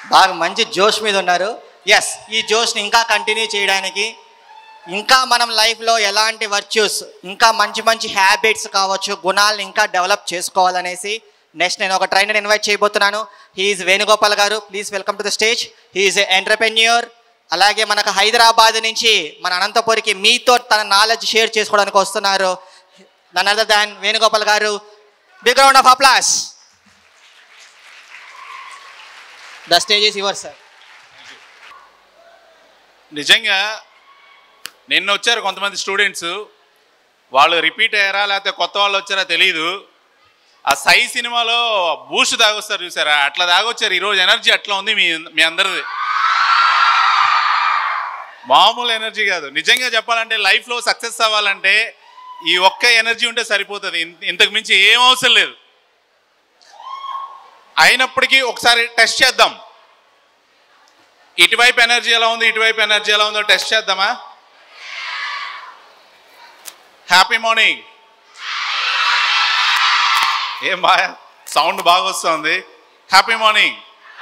బాగా మంచి జోష్ మీద ఉన్నారు ఎస్ ఈ జోష్ని ఇంకా కంటిన్యూ చేయడానికి ఇంకా మనం లైఫ్లో ఎలాంటి వర్చ్యూస్ ఇంకా మంచి మంచి హ్యాబిట్స్ కావచ్చు గుణాలను ఇంకా డెవలప్ చేసుకోవాలనేసి నెక్స్ట్ నేను ఒక ట్రైనర్ ఇన్వైట్ చేయబోతున్నాను he's Venugopal garu please welcome to the stage he's entrepreneur అలాగే మనకు హైదరాబాద్ నుంచి మన అనంతపురికి మీతో తన నాలెడ్జ్ షేర్ చేసుకోవడానికి వస్తున్నారు none other than Venugopal garu big round of applause the stage is your sir నిజంగా నిన్న వచ్చారు కొంతమంది స్టూడెంట్స్ వాళ్ళు రిపీట్ అయ్యారా లేకపోతే కొత్త వాళ్ళు వచ్చారా తెలియదు ఆ సై సినిమాలో బూస్ట్ తాగొస్తారు చూసారా అట్లా తాగొచ్చారు ఈరోజు ఎనర్జీ అట్లా ఉంది మీ మీ అందరిది మామూలు ఎనర్జీ కాదు నిజంగా చెప్పాలంటే లైఫ్లో సక్సెస్ అవ్వాలంటే ఈ ఒక్క ఎనర్జీ ఉంటే సరిపోతుంది ఇన్- ఇంతకు మించి ఏం అవసరం లేదు అయినప్పటికీ ఒకసారి టెస్ట్ చేద్దాం ఇటువైపు ఎనర్జీ ఎలా ఉంది ఇటువైపు ఎనర్జీ ఎలా ఉందో టెస్ట్ చేద్దామా హ్యాపీ మార్నింగ్ ఏం బాగా సౌండ్ బాగా వస్తుంది హ్యాపీ మార్నింగ్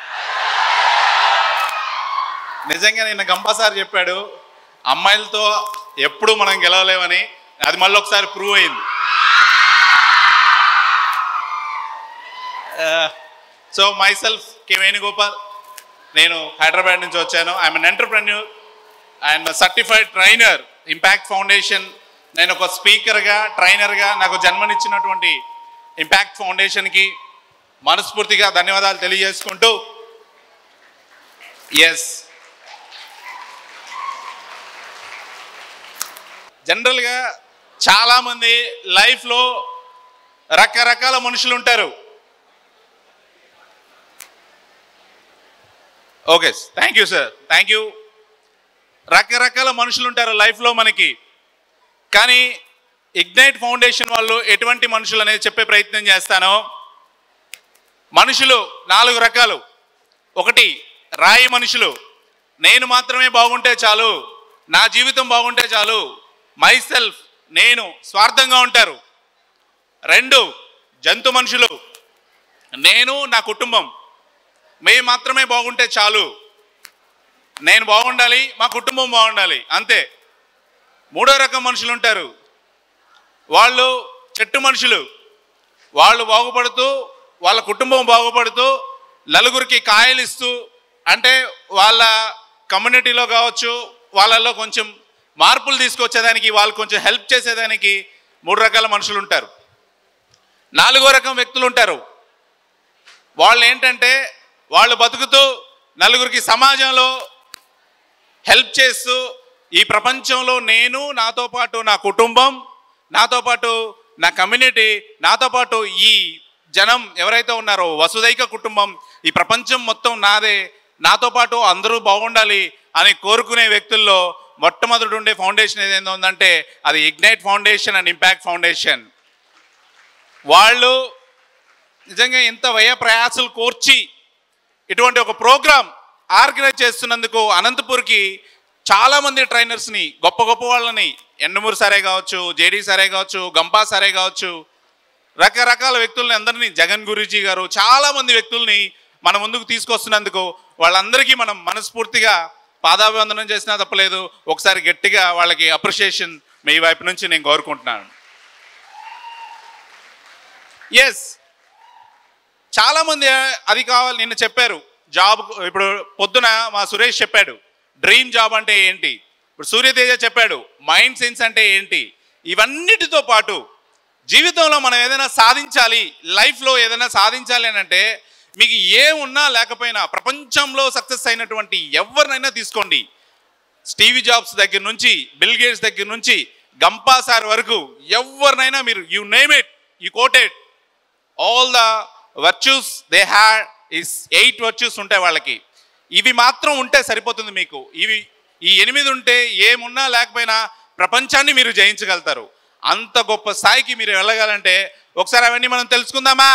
నిజంగా నిన్న గంపా సార్ చెప్పాడు అమ్మాయిలతో ఎప్పుడు మనం గెలవలేమని అది మళ్ళీ ఒకసారి ప్రూవ్ అయింది so myself K Venugopal నేను హైదరాబాద్ నుంచి వచ్చాను I'm an entrepreneur I'm certified trainer impact foundation నేను ఒక స్పీకర్గా ట్రైనర్గా నాకు జన్మనిచ్చినటువంటి ఇంపాక్ట్ ఫౌండేషన్కి మనస్ఫూర్తిగా ధన్యవాదాలు తెలియజేసుకుంటూ ఎస్ జనరల్గా చాలామంది లైఫ్లో రకరకాల మనుషులు ఉంటారు okay thank you sir thank you రకరకాల మనుషులు ఉంటారు లైఫ్లో మనకి కానీ ఇగ్నైట్ ఫౌండేషన్ వాళ్ళు ఎటువంటి మనుషులు అనేది చెప్పే ప్రయత్నం చేస్తాను మనుషులు నాలుగు రకాలు ఒకటి రాయి మనుషులు నేను మాత్రమే బాగుంటే చాలు నా జీవితం బాగుంటే చాలు మై సెల్ఫ్ నేను స్వార్థంగా ఉంటారు రెండు జంతు మనుషులు నేను నా కుటుంబం మేము మాత్రమే బాగుంటే చాలు నేను బాగుండాలి మా కుటుంబం బాగుండాలి అంతే మూడో రకం మనుషులు ఉంటారు వాళ్ళు చెట్టు మనుషులు వాళ్ళు బాగుపడుతూ వాళ్ళ కుటుంబం బాగుపడుతూ నలుగురికి కాయలు ఇస్తూ అంటే వాళ్ళ కమ్యూనిటీలో కావచ్చు వాళ్ళల్లో కొంచెం మార్పులు తీసుకొచ్చేదానికి వాళ్ళు కొంచెం హెల్ప్ చేసేదానికి మూడు రకాల మనుషులు ఉంటారు నాలుగో రకం వ్యక్తులు ఉంటారు వాళ్ళు ఏంటంటే వాళ్ళు బతుకుతూ నలుగురికి సమాజంలో హెల్ప్ చేస్తూ ఈ ప్రపంచంలో నేను నాతో పాటు నా కుటుంబం నాతో పాటు నా కమ్యూనిటీ నాతో పాటు ఈ జనం ఎవరైతే ఉన్నారో వసుదైక కుటుంబం ఈ ప్రపంచం మొత్తం నాదే నాతో పాటు అందరూ బాగుండాలి అని కోరుకునే వ్యక్తుల్లో మొట్టమొదటి ఉండే ఫౌండేషన్ ఏదైనా ఉందంటే అది ignite foundation and impact foundation వాళ్ళు నిజంగా ఇంత వ్యయ ప్రయాసాలు కోర్చి ఇటువంటి ఒక ప్రోగ్రామ్ ఆర్గనైజ్ చేస్తున్నందుకు అనంతపూర్కి చాలామంది ట్రైనర్స్ని గొప్ప గొప్ప వాళ్ళని ఎండమూరు సరే కావచ్చు జేడీ సరే కావచ్చు గంపా సరే కావచ్చు రకరకాల వ్యక్తుల్ని అందరినీ జగన్ గురూజీ గారు చాలామంది వ్యక్తుల్ని మన ముందుకు తీసుకొస్తున్నందుకు వాళ్ళందరికీ మనం మనస్ఫూర్తిగా పాదాభివందనం చేసినా తప్పలేదు ఒకసారి గట్టిగా వాళ్ళకి అప్రిషియేషన్ మీ వైపు నుంచి నేను కోరుకుంటున్నాను ఎస్ చాలామంది అది కావాలి నిన్న చెప్పారు జాబ్ ఇప్పుడు పొద్దున మా సురేష్ చెప్పాడు డ్రీమ్ జాబ్ అంటే ఏంటి ఇప్పుడు సూర్యతేజ చెప్పాడు మైండ్ సెన్స్ అంటే ఏంటి ఇవన్నిటితో పాటు జీవితంలో మనం ఏదైనా సాధించాలి లైఫ్లో ఏదైనా సాధించాలి అని అంటే మీకు ఏమున్నా లేకపోయినా ప్రపంచంలో సక్సెస్ అయినటువంటి ఎవరినైనా తీసుకోండి స్టీవీ జాబ్స్ దగ్గర నుంచి బిల్ గేట్స్ దగ్గర నుంచి గంపా సార్ వరకు ఎవరినైనా మీరు you name it you quoted all the virtues they had is eight virtues ఉంటాయి వాళ్ళకి ఇవి మాత్రం ఉంటే సరిపోతుంది మీకు ఇవి ఈ ఎనిమిది ఉంటే ఏమున్నా లేకపోయినా ప్రపంచాన్ని మీరు జయించగలుగుతారు అంత గొప్ప స్థాయికి మీరు వెళ్ళగాలంటే ఒకసారి అవన్నీ మనం తెలుసుకుందామా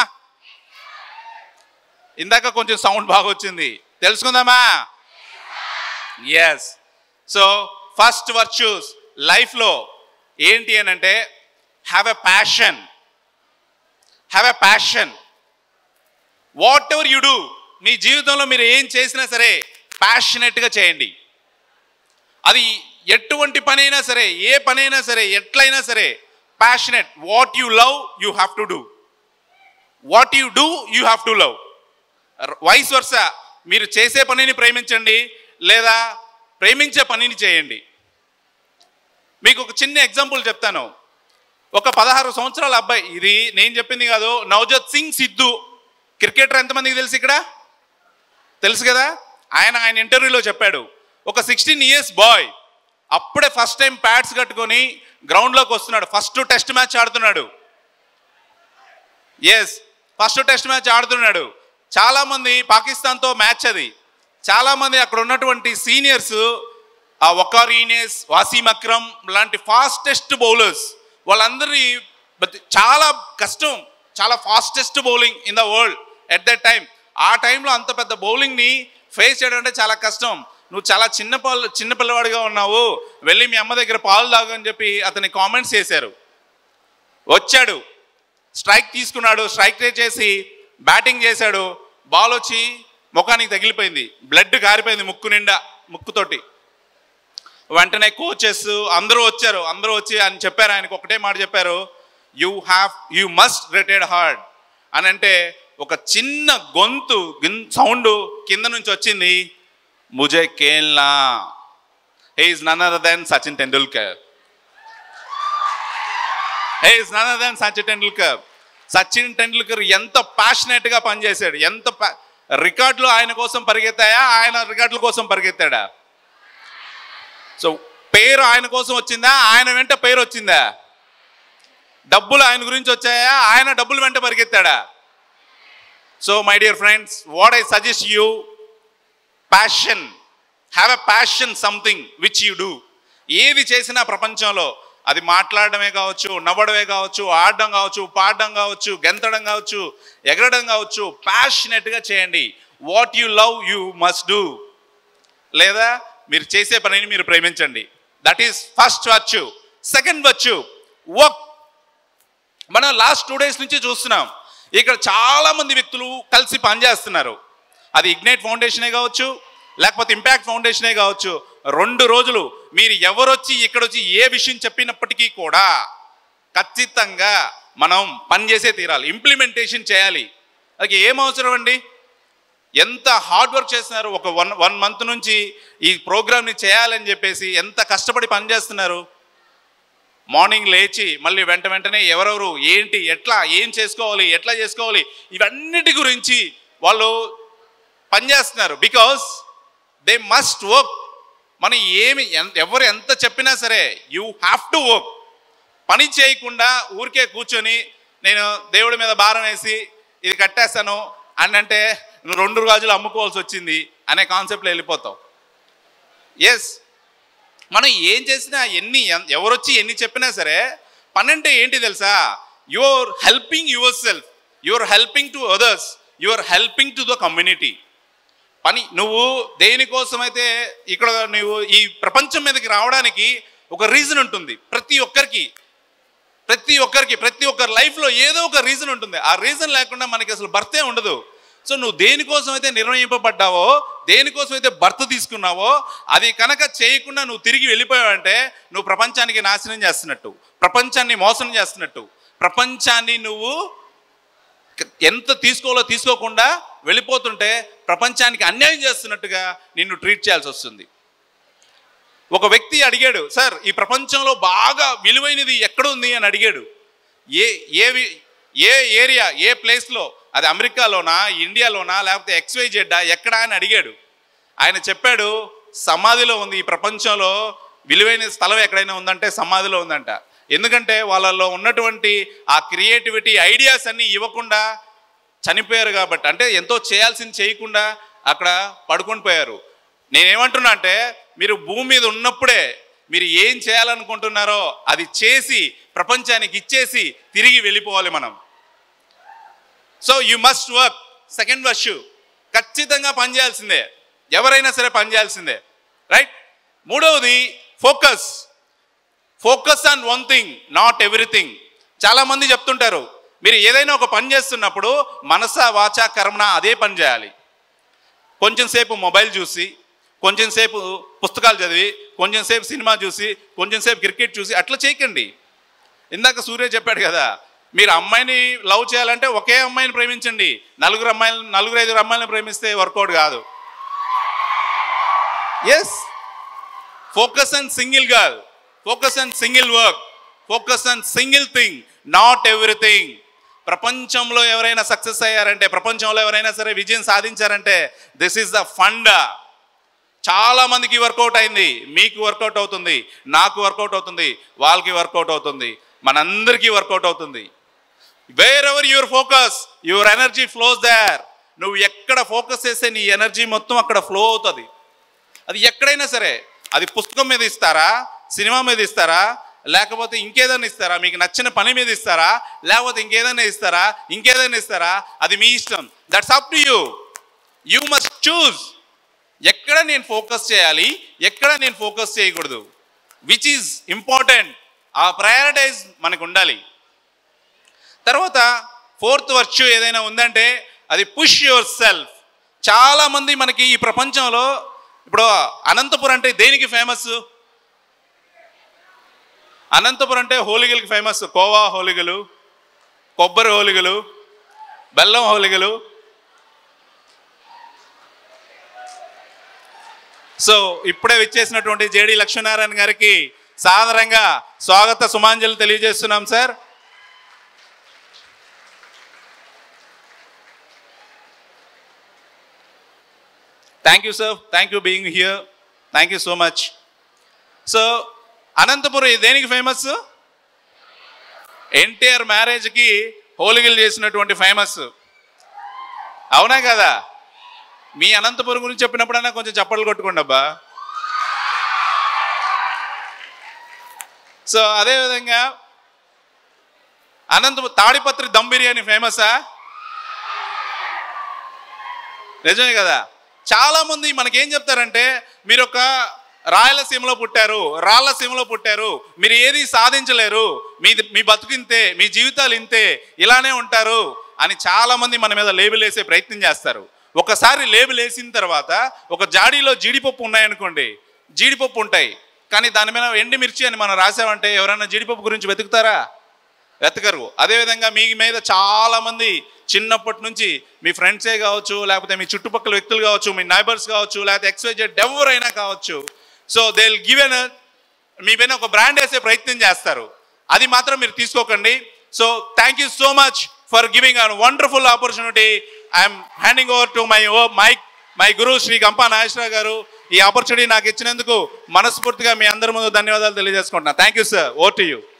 ఇందాక కొంచెం సౌండ్ బాగా వచ్చింది తెలుసుకుందామా ఎస్ సో ఫస్ట్ వర్చ్యూస్ లైఫ్లో ఏంటి అని అంటే have a passion have a passion whatever you do మీ జీవితంలో మీరు ఏం చేసినా సరే ప్యాషనెట్గా చేయండి అది ఎటువంటి పనైనా సరే ఏ పనైనా సరే ఎట్లయినా సరే passionate what you love you have to do what you do you have to love vice versa మీరు చేసే పనిని ప్రేమించండి లేదా ప్రేమించే పనిని చేయండి మీకు ఒక చిన్న ఎగ్జాంపుల్ చెప్తాను ఒక పదహారు సంవత్సరాల అబ్బాయి ఇది నేను చెప్పింది కాదు నవజోత్ సింగ్ సిద్ధు క్రికెటర్ ఎంతమందికి తెలుసు ఇక్కడ తెలుసు కదా ఆయన ఆయన ఇంటర్వ్యూలో చెప్పాడు ఒక సిక్స్టీన్ ఇయర్స్ బాయ్ అప్పుడే ఫస్ట్ టైం ప్యాడ్స్ కట్టుకొని గ్రౌండ్లోకి వస్తున్నాడు ఫస్ట్ టెస్ట్ మ్యాచ్ ఆడుతున్నాడు ఎస్ ఫస్ట్ టెస్ట్ మ్యాచ్ ఆడుతున్నాడు చాలామంది పాకిస్తాన్తో మ్యాచ్ అది చాలామంది అక్కడ ఉన్నటువంటి సీనియర్స్ ఆ వకార్ ఈనేస్ వాసీమ్ అక్రమ్ లాంటి ఫాస్టెస్ట్ బౌలర్స్ వాళ్ళందరి బట్- చాలా కష్టం చాలా fastest bowling in the world at that time ఆ టైంలో అంత పెద్ద బౌలింగ్ని ఫేస్ చేయడం అంటే చాలా కష్టం నువ్వు చాలా చిన్న పాలు చిన్న పిల్లవాడిగా ఉన్నావు వెళ్ళి మీ అమ్మ దగ్గర పాలు తాగు అని చెప్పి అతని కామెంట్స్ చేశారు వచ్చాడు స్ట్రైక్ తీసుకున్నాడు స్ట్రైక్ చేసి బ్యాటింగ్ చేశాడు బాల్ వచ్చి ముఖానికి తగిలిపోయింది బ్లడ్ కారిపోయింది ముక్కు నిండా ముక్కుతోటి వెంటనే కోచెస్ అందరూ వచ్చారు అందరూ వచ్చి అని చెప్పారు ఆయనకు ఒకటే మాట చెప్పారు you have you must retired hard అని అంటే ఒక చిన్న గొంతు సౌండ్ కింద నుంచి వచ్చింది ముజే కేల్నా హే is none other than Sachin Tendulkar he is none other than Sachin Tendulkar Sachin Tendulkar ఎంత ప్యాషనెట్గా పనిచేశాడు ఎంత pa- రికార్డులు ఆయన కోసం పరిగెత్తాయా ఆయన రికార్డుల కోసం పరిగెత్తాడా సో పేరు ఆయన కోసం వచ్చిందా ఆయన వెంట పేరు వచ్చిందా డబ్బులు ఆయన గురించి వచ్చాయా ఆయన డబ్బులు వెంట పరిగెత్తాడా so my dear friends what I suggest you passion have a passion something which you do ఏది చేసినా ప్రపంచంలో అది మాట్లాడడమే కావచ్చు నవ్వడమే కావచ్చు ఆడడం కావచ్చు పాడడం కావచ్చు గెంతడం కావచ్చు ఎగరడం కావచ్చు ప్యాషనెట్గా చేయండి what you love you must do లేదా మీరు చేసే పనిని మీరు ప్రేమించండి దట్ ఈస్ ఫస్ట్ వచ్చు సెకండ్ వచ్చు వర్క్ మనం లాస్ట్ టూ డేస్ నుంచి చూస్తున్నాం ఇక్కడ చాలా మంది వ్యక్తులు కలిసి పనిచేస్తున్నారు అది ఇగ్నైట్ ఫౌండేషనే కావచ్చు లేకపోతే ఇంపాక్ట్ ఫౌండేషనే కావచ్చు రెండు రోజులు మీరు ఎవరొచ్చి ఇక్కడ వచ్చి ఏ విషయం చెప్పినప్పటికీ కూడా ఖచ్చితంగా మనం పనిచేసే తీరాలి ఇంప్లిమెంటేషన్ చేయాలి అది ఏం అవసరం అండి ఎంత హార్డ్ వర్క్ చేస్తున్నారు ఒక వన్ వన్ మంత్ నుంచి ఈ ప్రోగ్రామ్ని చేయాలని చెప్పేసి ఎంత కష్టపడి పనిచేస్తున్నారు మార్నింగ్ లేచి మళ్ళీ వెంట వెంటనే ఎవరెవరు ఏంటి ఎట్లా ఏం చేసుకోవాలి ఎట్లా చేసుకోవాలి ఇవన్నిటి గురించి వాళ్ళు పనిచేస్తున్నారు బికాస్ దే మస్ట్ వర్క్ మనం ఏమి ఎన్- ఎవరు ఎంత చెప్పినా సరే యూ హ్యావ్ టు వర్క్ పని చేయకుండా ఊరికే కూర్చొని నేను దేవుడి మీద భారం వేసి ఇది కట్టేస్తాను అని అంటే నువ్వు రెండు రోజులు అమ్ముకోవాల్సి వచ్చింది అనే కాన్సెప్ట్లో వెళ్ళిపోతావు ఎస్ మనం ఏం చేసినా ఎన్ని ఎన్- ఎవరొచ్చి ఎన్ని చెప్పినా సరే పని అంటే ఏంటి తెలుసా your helping yourself your helping to others your helping to the community పని నువ్వు దేనికోసమైతే ఇక్కడ నువ్వు ఈ ప్రపంచం మీదకి రావడానికి ఒక రీజన్ ఉంటుంది ప్రతి ఒక్కరికి ప్రతి ఒక్కరికి ప్రతి ఒక్కరి లైఫ్లో ఏదో ఒక రీజన్ ఉంటుంది ఆ రీజన్ లేకుండా మనకి అసలు బర్తే ఉండదు సో నువ్వు దేనికోసం అయితే నిర్ణయింపబడ్డావో దేనికోసం అయితే భర్త తీసుకున్నావో అది కనుక చేయకుండా నువ్వు తిరిగి వెళ్ళిపోయావంటే నువ్వు ప్రపంచానికి నాశనం చేస్తున్నట్టు ప్రపంచాన్ని మోసం చేస్తున్నట్టు ప్రపంచాన్ని నువ్వు ఎంత తీసుకోవాలో తీసుకోకుండా వెళ్ళిపోతుంటే ప్రపంచానికి అన్యాయం చేస్తున్నట్టుగా నిన్ను ట్రీట్ చేయాల్సి వస్తుంది ఒక వ్యక్తి అడిగాడు సార్ ఈ ప్రపంచంలో బాగా విలువైనది ఎక్కడ ఉంది అని అడిగాడు ఏ ఏ వి- ఏ ఏరియా ఏ ప్లేస్లో అది అమెరికాలోనా ఇండియాలోనా లేకపోతే ఎక్స్వై జెడ్డా ఎక్కడా అని అడిగాడు ఆయన చెప్పాడు సమాధిలో ఉంది ఈ ప్రపంచంలో విలువైన స్థలం ఎక్కడైనా ఉందంటే సమాధిలో ఉందంట ఎందుకంటే వాళ్ళలో ఉన్నటువంటి ఆ క్రియేటివిటీ ఐడియాస్ అన్నీ ఇవ్వకుండా చనిపోయారు కాబట్టి అంటే ఎంతో చేయాల్సింది చేయకుండా అక్కడ పడుకొని పోయారు నేనేమంటున్నా అంటే మీరు భూమి మీద ఉన్నప్పుడే మీరు ఏం చేయాలనుకుంటున్నారో అది చేసి ప్రపంచానికి ఇచ్చేసి తిరిగి వెళ్ళిపోవాలి మనం so you must work second వర్ష్ ఖచ్చితంగా పనిచేయాల్సిందే ఎవరైనా సరే పనిచేయాల్సిందే రైట్ మూడవది focus focus on one thing not everything చాలామంది చెప్తుంటారు మీరు ఏదైనా ఒక పని చేస్తున్నప్పుడు మనస వాచ కర్మణ అదే పని చేయాలి కొంచెం సేపు మొబైల్ చూసి కొంచెం సేపు పుస్తకాలు చదివి కొంచెం సేపు సినిమా చూసి కొంచెం సేపు క్రికెట్ చూసి అట్లా చేయకండి ఇందాక సూర్య చెప్పాడు కదా మీరు అమ్మాయిని లవ్ చేయాలంటే ఒకే అమ్మాయిని ప్రేమించండి నలుగురు అమ్మాయిలు నలుగురు ఐదుగురు అమ్మాయిలను ప్రేమిస్తే వర్కౌట్ కాదు yes focus and single girl focus and single work focus and single thing not everything ప్రపంచంలో ఎవరైనా సక్సెస్ అయ్యారంటే ప్రపంచంలో ఎవరైనా సరే విజయం సాధించారంటే దిస్ ఈస్ ద ఫండ్ చాలా మందికి వర్కౌట్ అయింది మీకు వర్కౌట్ అవుతుంది నాకు వర్కౌట్ అవుతుంది వాళ్ళకి వర్కౌట్ అవుతుంది మనందరికీ వర్కౌట్ అవుతుంది wherever your focus your energy flows there నువ్వు ఎక్కడ ఫోకస్ చేస్తే నీ ఎనర్జీ మొత్తం అక్కడ ఫ్లో అవుతుంది అది ఎక్కడైనా సరే అది పుస్తకం మీద ఇస్తారా సినిమా మీద ఇస్తారా లేకపోతే ఇంకేదైనా ఇస్తారా మీకు నచ్చిన పని మీద ఇస్తారా లేకపోతే ఇంకేదైనా ఇస్తారా ఇంకేదైనా ఇస్తారా అది మీ ఇష్టం that's up to you you must choose ఎక్కడ నేను ఫోకస్ చేయాలి ఎక్కడ నేను ఫోకస్ చేయకూడదు విచ్ ఈజ్ ఇంపార్టెంట్ ఆ ప్రయారిటైజ్ మనకు ఉండాలి తర్వాత ఫోర్త్ వర్చ్యూ ఏదైనా ఉందంటే అది పుష్ యువర్ సెల్ఫ్ చాలా మంది మనకి ఈ ప్రపంచంలో ఇప్పుడు అనంతపురం అంటే దేనికి ఫేమస్ అనంతపురం అంటే హోలిగలకి ఫేమస్ కోవా హోలిగలు కొబ్బరి హోలిగలు బెల్లం హోలిగలు సో ఇప్పుడే విచ్చేసినటువంటి జేడి లక్ష్మీనారాయణ గారికి సాదరంగా స్వాగత సుమాంజలి తెలియజేస్తున్నాం sir thank you sir thank you being here thank you so much so Anantapuram ఇది దేనికి ఫేమస్ ఎన్టీఆర్ మ్యారేజ్కి హోలిగలు చేసినటువంటి ఫేమస్ అవునా కదా మీ అనంతపురం గురించి చెప్పినప్పుడైనా కొంచెం చప్పట్లు కొట్టుకోండి అబ్బా సో అదేవిధంగా అనంతపురం తాడిపత్రి దమ్ బిర్యానీ ఫేమసా నిజమే కదా చాలా మంది మనకేం చెప్తారంటే మీరు ఒక రాయలసీమలో పుట్టారు రాళ్ళసీమలో పుట్టారు మీరు ఏది సాధించలేరు మీ మీ బతుకు ఇంతే మీ జీవితాలు ఇంతే ఇలానే ఉంటారు అని చాలా మంది మన మీద లేబుల్ వేసే ప్రయత్నం చేస్తారు ఒకసారి లేబుల్ వేసిన తర్వాత ఒక జాడీలో జీడిపప్పు ఉన్నాయనుకోండి జీడిపప్పు ఉంటాయి కానీ దాని మీద ఎండిమిర్చి అని మనం రాసామంటే ఎవరైనా జీడిపప్పు గురించి వెతుకుతారా వెతకరు అదేవిధంగా మీ మీద చాలా మంది చిన్నప్పటి నుంచి మీ ఫ్రెండ్సే కావచ్చు లేకపోతే మీ చుట్టుపక్కల వ్యక్తులు కావచ్చు మీ నైబర్స్ కావచ్చు లేకపోతే ఎక్స్వైజెడ్ ఎవరైనా కావచ్చు so they will give an మీ పైన ఒక బ్రాండ్ వేసే ప్రయత్నం చేస్తారు అది మాత్రం మీరు తీసుకోకండి so thank you so much for giving an wonderful opportunity I'm handing over to my oh my my guru Shri Gampa Nageswararao garu ఈ ఆపర్చునిటీ నాకు ఇచ్చినందుకు మనస్ఫూర్తిగా మీ అందరి ముందు ధన్యవాదాలు తెలియజేసుకుంటున్నాను thank you sir oh to you